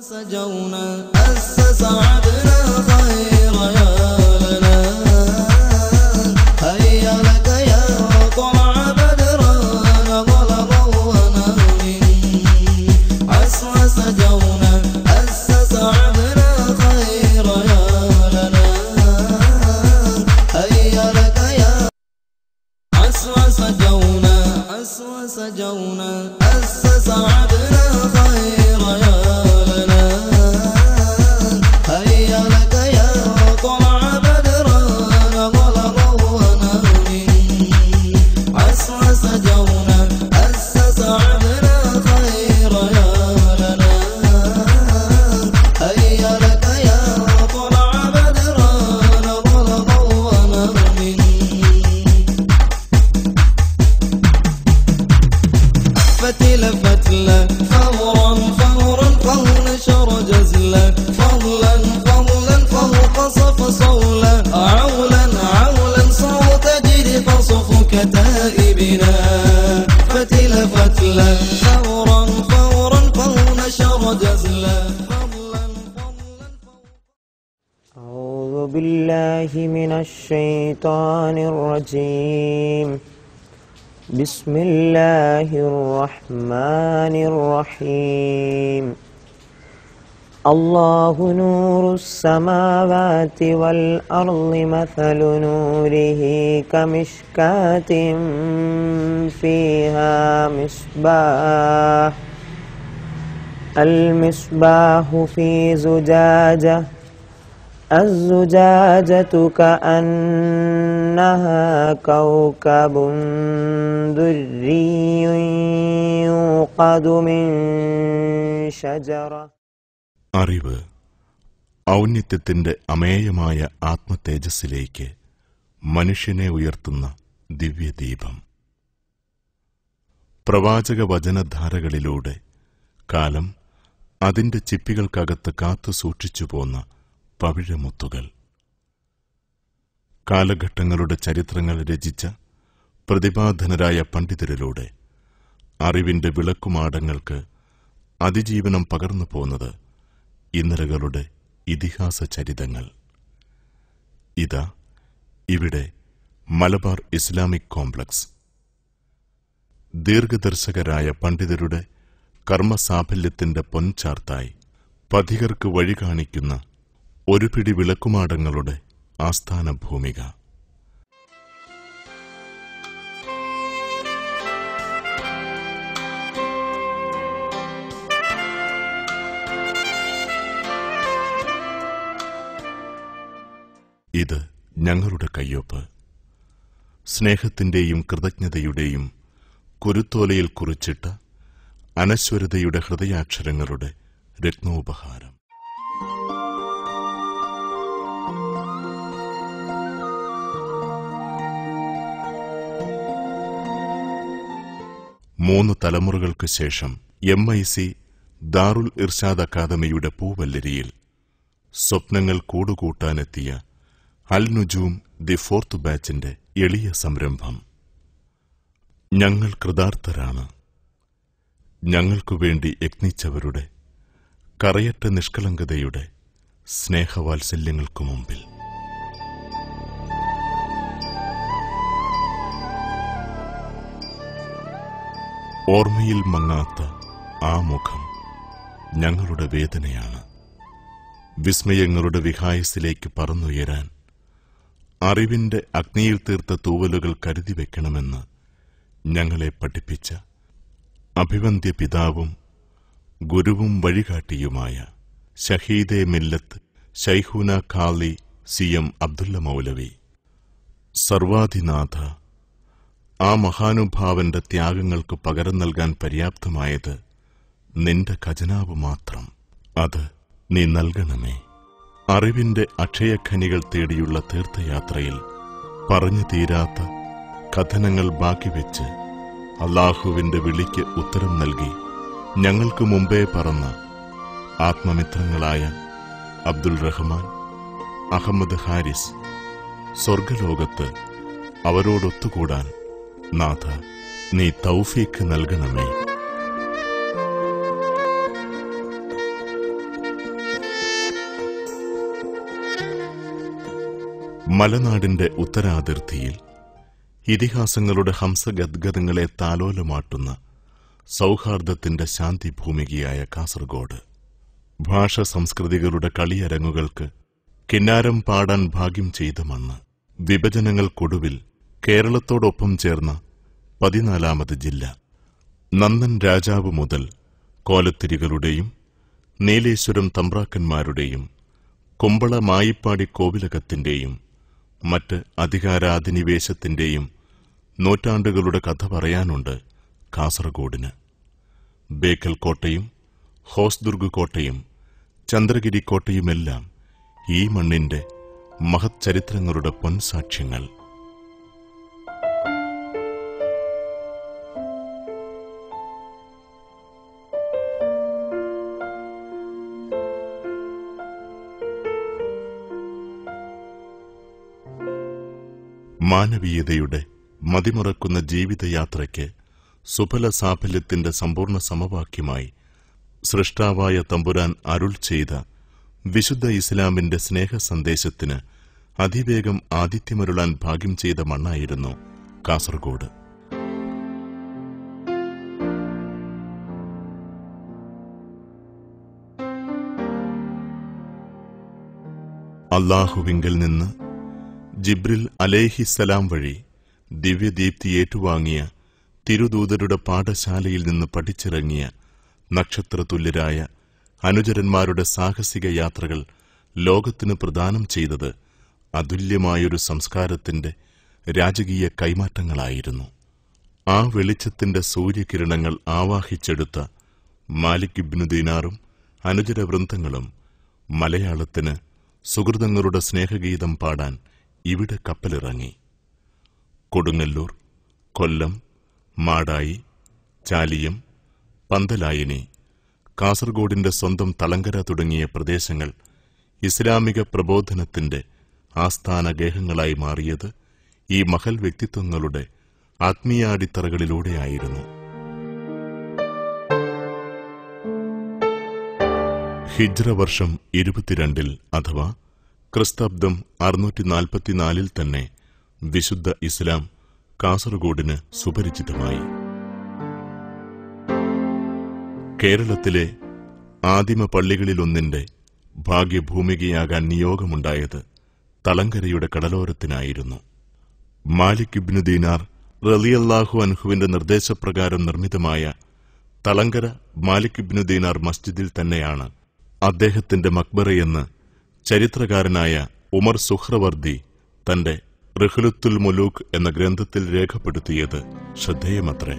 سجونا أسس عبنا خير يا لنا هيا لك يا طلع بدرنا ظلمونا من عسى سجونا أسس عبنا خير يا لنا هيا لك يا عسى سجونا عسى سجونا أسس عبنا خير يا لنا هيا لك يا طلع بدرنا ظلمونا من عسى سجونا أسس عبنا خير يا لنا هيا لك يا طلع بدرنا ظلمونا من فتلة فتلة فورا فورا فونشر جزلة فضلا فضلا فوق صف صولة عولا عولا صوت جري فصف كتائبنا فتلة فتلة فورا فورا فونشر جزلة فضلا فضلا أعوذ بالله من الشيطان الرجيم بسم الله الرحمن الرحيم الله نور السماوات والأرض مثل نوره كمشكاة فيها مصباح المصباح في زجاجة الزجاجة كأنها كوكب دري يوقد من شجرة അറിവ് ഔന്നത്യത്തിന്റെ അമേയമായ ആത്മതേജസ്സിലേക്ക് മനുഷ്യനെ ഉയർത്തുന്ന ദിവ്യദീപം പ്രവാചക വചനധാരകളിലൂടെ കാലം അതിന്റെ ചിപ്പികൾക്കകത്ത് കാത്തു സൂക്ഷിച്ചു പോന്ന പവിഴമുത്തുകൾ കാലഘട്ടങ്ങളുടെ ചരിത്രങ്ങൾ രചിച്ച പ്രതിപാധനരായ പണ്ഡിതരിലൂടെ അറിവിന്റെ വിളക്കുമാടങ്ങൾക്ക് അതിജീവനം പകർന്നു പോന്നത് ഇന്നലകളുടെ ഇതിഹാസ ചരിതങ്ങൾ ഇതാ ഇവിടെ മലബാർ ഇസ്ലാമിക് കോംപ്ലക്സ് ദീർഘദർശകരായ പണ്ഡിതരുടെ കർമ്മസാഫല്യത്തിന്റെ പൊൻചാർത്തായി പഥികർക്ക് വഴി കാണിക്കുന്ന ഒരു പിടി വിളക്കുമാടങ്ങളുടെ ആസ്ഥാന ഭൂമിക ഇത് ഞങ്ങളുടെ കയ്യൊപ്പ് സ്നേഹത്തിന്റെയും കൃതജ്ഞതയുടെയും കുരുത്തോലയിൽ കുറിച്ചിട്ട അനശ്വരതയുടെ ഹൃദയാക്ഷരങ്ങളുടെ രത്നോപഹാരം മൂന്ന് തലമുറകൾക്ക് ശേഷം M I C Darul Irshad അക്കാദമിയുടെ പൂവല്ലരിയിൽ സ്വപ്നങ്ങൾ കൂടുകൂട്ടാനെത്തിയ അൽ നുജൂം ദി ഫോർത്ത് ബാച്ചിന്റെ എളിയ സംരംഭം ഞങ്ങൾ കൃതാർത്ഥരാണ് ഞങ്ങൾക്കു വേണ്ടി യത്നിച്ചവരുടെ കറയറ്റ നിഷ്കളങ്കതയുടെ സ്നേഹവാത്സല്യങ്ങൾക്കു മുമ്പിൽ ഓർമ്മയിൽ മങ്ങാത്ത ആ മുഖം ഞങ്ങളുടെ വേദനയാണ് വിസ്മയങ്ങളുടെ വിഹായസിലേക്ക് പറന്നുയരാൻ അറിവിന്റെ അഗ്നിയിൽ തീർത്ത തൂവലുകൾ കരുതി വെക്കണമെന്ന് ഞങ്ങളെ പഠിപ്പിച്ച അഭിവന്ദ്യ പിതാവും ഗുരുവും വഴികാട്ടിയുമായ ഷഹീദെ മില്ലത്ത് ഷൈഹൂന ഖാലി സി എം അബ്ദുല്ല മൗലവി സർവാധിനാഥ ആ മഹാനുഭാവന്റെ ത്യാഗങ്ങൾക്ക് പകരം നൽകാൻ പര്യാപ്തമായത് നിന്റെ ഖജനാവ് മാത്രം അത് നീ നൽകണമേ അറിവിന്റെ അക്ഷയഖനികൾ തേടിയുള്ള തീർത്ഥയാത്രയിൽ പറഞ്ഞു തീരാത്ത കഥനങ്ങൾ ബാക്കി വെച്ച് അള്ളാഹുവിന്റെ വിളിക്ക് ഉത്തരം നൽകി ഞങ്ങൾക്ക് മുമ്പേ പറന്ന ആത്മമിത്രങ്ങളായ അബ്ദുൽ റഹ്മാൻ അഹമ്മദ് ഹാരിസ് സ്വർഗലോകത്ത് അവരോടൊത്തുകൂടാൻ നാഥ നീ തൗഫീക്ക് നൽകണമേ മലനാടിന്റെ ഉത്തരാതിർത്തിയിൽ ഇതിഹാസങ്ങളുടെ ഹംസഗദ്ഗതങ്ങളെ താലോലമാട്ടുന്ന സൗഹാർദ്ദത്തിന്റെ ശാന്തി ഭൂമികയായ കാസർഗോഡ് ഭാഷ സംസ്കൃതികളുടെ കളിയരങ്ങുകൾക്ക് കിന്നാരം പാടാൻ ഭാഗ്യം ചെയ്ത മണ്ണ് വിഭജനങ്ങൾക്കൊടുവിൽ കേരളത്തോടൊപ്പം ചേർന്ന പതിനാലാമത് ജില്ല നന്ദൻ രാജാവ് മുതൽ കോലത്തിരികളുടെയും നീലേശ്വരം തമ്പ്രാക്കന്മാരുടെയും കുമ്പള മായിപ്പാടി കോവിലകത്തിന്റെയും മറ്റ് അധികാരാധിനിവേശത്തിന്റെയും നൂറ്റാണ്ടുകളുടെ കഥ പറയാനുണ്ട് കാസർഗോഡിന് ബേക്കൽ കോട്ടയും ഹോസ്ദുർഗ് കോട്ടയും ചന്ദ്രഗിരി കോട്ടയുമെല്ലാം ഈ മണ്ണിന്റെ മഹത് ചരിത്രങ്ങളുടെ പൊൻസാക്ഷ്യങ്ങൾ മാനവീയതയുടെ മതിമറക്കുന്ന ജീവിതയാത്രയ്ക്ക് സുഫല സാഫല്യത്തിന്റെ സമ്പൂർണ്ണ സമവാക്യമായി സൃഷ്ടാവായ തമ്പുരാൻ അരുൾ ചെയ്ത വിശുദ്ധ ഇസ്ലാമിന്റെ സ്നേഹ സന്ദേശത്തിന് അതിവേഗം ആതിഥ്യമരുളാൻ ഭാഗ്യം ചെയ്ത മണ്ണായിരുന്നു കാസർഗോഡ് അള്ളാഹുവിങ്കിൽ നിന്ന് ജിബ്രിൽ അലേഹിസലാം വഴി ദിവ്യദീപ്തി ഏറ്റുവാങ്ങിയ തിരുദൂതരുടെ പാഠശാലയിൽ നിന്ന് പഠിച്ചിറങ്ങിയ നക്ഷത്രതുല്യരായ അനുചരന്മാരുടെ സാഹസിക യാത്രകൾ ലോകത്തിന് പ്രദാനം ചെയ്തത് അതുല്യമായൊരു സംസ്കാരത്തിന്റെ രാജകീയ കൈമാറ്റങ്ങളായിരുന്നു ആ വെളിച്ചത്തിന്റെ സൂര്യകിരണങ്ങൾ ആവാഹിച്ചെടുത്ത മാലിക് ഇബ്നു ദീനാറും അനുചരവൃന്ദങ്ങളും മലയാളത്തിന് സുഹൃതങ്ങളുടെ സ്നേഹഗീതം പാടാൻ ഇവിടെ കപ്പലിറങ്ങി കൊടുങ്ങല്ലൂർ കൊല്ലം മാടായി ചാലിയം പന്തലായിനി കാസർഗോഡിന്റെ സ്വന്തം തളങ്കര തുടങ്ങിയ പ്രദേശങ്ങൾ ഇസ്ലാമിക പ്രബോധനത്തിന്റെ ആസ്ഥാന ഗേഹങ്ങളായി മാറിയത് ഈ മഹൽ വ്യക്തിത്വങ്ങളുടെ ആത്മീയാടിത്തറകളിലൂടെയായിരുന്നു ഹിജ്ര വർഷം ഇരുപത്തിരണ്ടിൽ അഥവാ ക്രിസ്താബ്ദം അറുന്നൂറ്റി നാൽപ്പത്തിനാലിൽ തന്നെ വിശുദ്ധ ഇസ്ലാം കാസർഗോഡിന് സുപരിചിതമായി കേരളത്തിലെ ആദിമ പള്ളികളിലൊന്നിന്റെ ഭാഗ്യഭൂമികയാകാൻ നിയോഗമുണ്ടായത് തളങ്കരയുടെ കടലോരത്തിനായിരുന്നു മാലിക് ഇബ്നു ദീനാർ റലിയല്ലാഹു അൻഹുവിന്റെ നിർദ്ദേശപ്രകാരം നിർമ്മിതമായ തളങ്കര മാലിക് ഇബ്നു ദീനാർ മസ്ജിദിൽ തന്നെയാണ് അദ്ദേഹത്തിന്റെ മക്ബറയെന്ന് ചരിത്രകാരനായ ഉമർ സുഹ്രവർദി തന്റെ റിഹ്ലുത്തുൽ മുലൂക്ക് എന്ന ഗ്രന്ഥത്തിൽ രേഖപ്പെടുത്തിയത് ശ്രദ്ധേയമത്രേ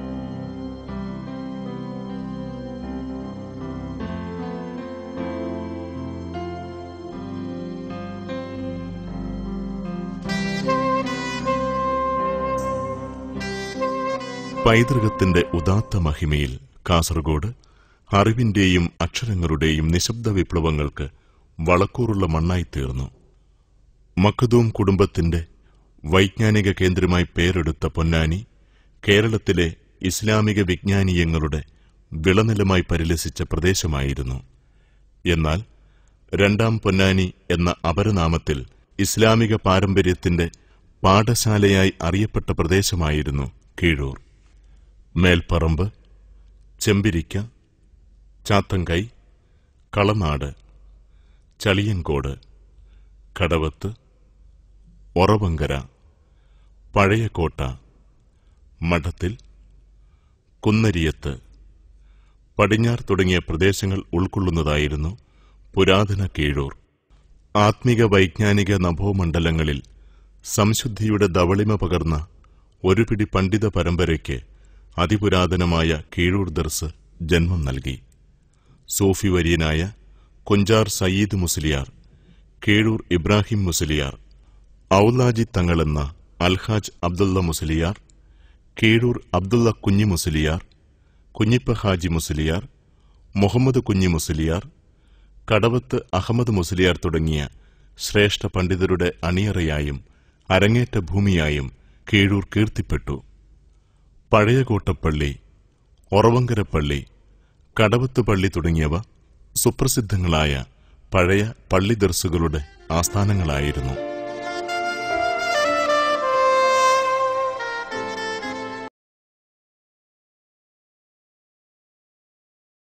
പൈതൃകത്തിന്റെ ഉദാത്ത മഹിമയിൽ കാസർഗോഡ് അറിവിന്റെയും അക്ഷരങ്ങളുടെയും നിശബ്ദ വിപ്ലവങ്ങൾക്ക് വളക്കൂറുള്ള മണ്ണായി തീർന്നു മഖദൂം കുടുംബത്തിന്റെ വൈജ്ഞാനിക കേന്ദ്രമായി പേരെടുത്ത പൊന്നാനി കേരളത്തിലെ ഇസ്ലാമിക വിജ്ഞാനീയങ്ങളുടെ വിളനിലമായി പരിലസിച്ച പ്രദേശമായിരുന്നു എന്നാൽ രണ്ടാം പൊന്നാനി എന്ന അപരനാമത്തിൽ ഇസ്ലാമിക പാരമ്പര്യത്തിന്റെ പാഠശാലയായി അറിയപ്പെട്ട പ്രദേശമായിരുന്നു കീഴൂർ മേൽപ്പറമ്പ് ചെമ്പിരിക്ക ചാത്തങ്കൈ കളനാട് ചളിയൻകോട് കടവത്ത് ഒറവങ്കര പഴയകോട്ട മഠത്തിൽ കുന്നരിയത്ത് പടിഞ്ഞാർ തുടങ്ങിയ പ്രദേശങ്ങൾ ഉൾക്കൊള്ളുന്നതായിരുന്നു പുരാതന കീഴൂർ ആത്മിക വൈജ്ഞാനിക നഭോമണ്ഡലങ്ങളിൽ സംശുദ്ധിയുടെ ധവളിമ പകർന്ന ഒരു പിടി പണ്ഡിത പരമ്പരയ്ക്ക് അതിപുരാതനമായ കീഴൂർ ദർസ് ജന്മം നൽകി സൂഫി വര്യനായ കൊഞ്ചാർ സയ്യിദ് മുസ്ലിയാർ കീഴൂർ ഇബ്രാഹിം മുസ്ലിയാർ ഔലാജി തങ്ങളെന്ന അൽഹാജ് അബ്ദുള്ള മുസ്ലിയാർ കീഴൂർ അബ്ദുള്ള കുഞ്ഞി മുസ്ലിയാർ കുഞ്ഞിപ്പ ഹാജി മുസ്ലിയാർ മുഹമ്മദ് കുഞ്ഞി മുസ്ലിയാർ കടവത്ത് അഹമ്മദ് മുസ്ലിയാർ തുടങ്ങിയ ശ്രേഷ്ഠ പണ്ഡിതരുടെ അണിയറയായും അരങ്ങേറ്റ ഭൂമിയായും കീഴൂർ കീർത്തിപ്പെട്ടു പഴയകോട്ടപ്പള്ളി ഒറവങ്കരപ്പള്ളി കടവത്ത് പള്ളി തുടങ്ങിയവ സുപ്രസിദ്ധങ്ങളായ പഴയ പള്ളി ദർസുകളുടെ ആസ്ഥാനങ്ങളായിരുന്നു